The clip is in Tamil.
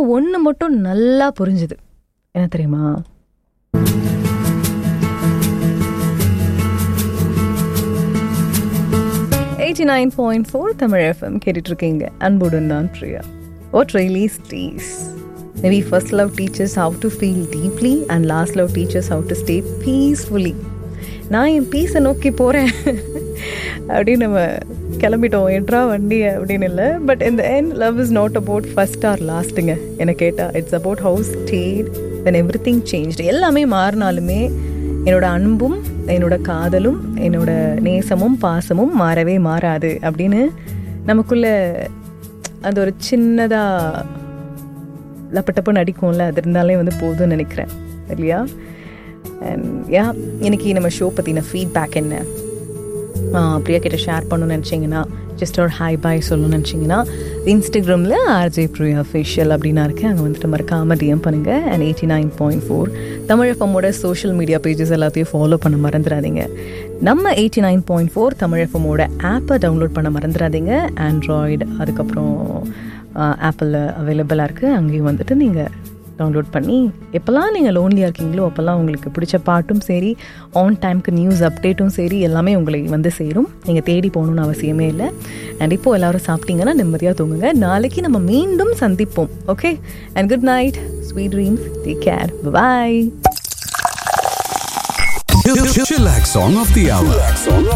ஆனால் ஒன்று மட்டும் நல்லா புரிஞ்சுது என்ன தெரியுமா eighty nine point four Tamil FM கேட்டுட்ருக்கீங்க அன்புடன் நான் Priya what really stays maybe first love teaches how to feel deeply and last love teaches how to stay peacefully நான் என் பீஸை நோக்கி போகிறேன் அப்படின்னு நம்ம கிளம்பிட்டோம் எட்ரா வண்டி அப்படின்னு இல்லை பட் இந்த என் love is not about first or லாஸ்ட்டுங்க என்னை கேட்டால் it's about how stayed then everything change எல்லாமே மாறினாலுமே என்னோட அன்பும் என்னோட காதலும் என்னோட நேசமும் பாசமும் மாறவே மாறாது அப்படின்னு நமக்குள்ள அது ஒரு சின்னதாக லப்பட்டப்போ நடிக்கும்ல அது இருந்தாலே வந்து போதும்னு நினைக்கிறேன் இல்லையா அண்ட் யா இன்னைக்கு நம்ம ஷோ பற்றின ஃபீட்பேக் என்ன பிரியா கிட்ட ஷேர் பண்ணணும்னு நினச்சிங்கன்னா ஜஸ்ட் ஒரு ஹாய் பாய் சொல்லணும்னு நினச்சிங்கன்னா இன்ஸ்டாகிராமில் ஆர்ஜே ப்ரியா அஃபிஷியல் அப்படின்னா இருக்குது அங்கே வந்துட்டு மறக்காமல் டிஎம் பண்ணுங்கள் and eighty nine point four Tamil எஃப்எம்மோட சோஷியல் மீடியா பேஜஸ் எல்லாத்தையும் ஃபாலோ பண்ண மறந்துடாதீங்க நம்ம eighty nine point four Tamil எஃப்எம்மோட ஆப்பை டவுன்லோட் பண்ண மறந்துடாதீங்க ஆண்ட்ராய்டு அதுக்கப்புறம் ஆப்பிளில் அவைலபிளாக இருக்குது அங்கேயும் வந்துட்டு நீங்கள் டவுன்லோட் பண்ணி எப்போல்லாம் நீங்கள் லோன்லியாக இருக்கீங்களோ அப்போல்லாம் உங்களுக்கு பிடிச்ச பாட்டும் சரி ஆன் டைமுக்கு நியூஸ் அப்டேட்டும் சரி எல்லாமே உங்களை வந்து சேரும் நீங்கள் தேடி போகணுன்னு அவசியமே இல்லை அண்ட் இப்போது எல்லோரும் சாப்பிட்டீங்கன்னா நிம்மதியாக தூங்குங்க நாளைக்கு நம்ம மீண்டும் சந்திப்போம் okay and good night sweet dreams take care bye Chillax Song of the Hour.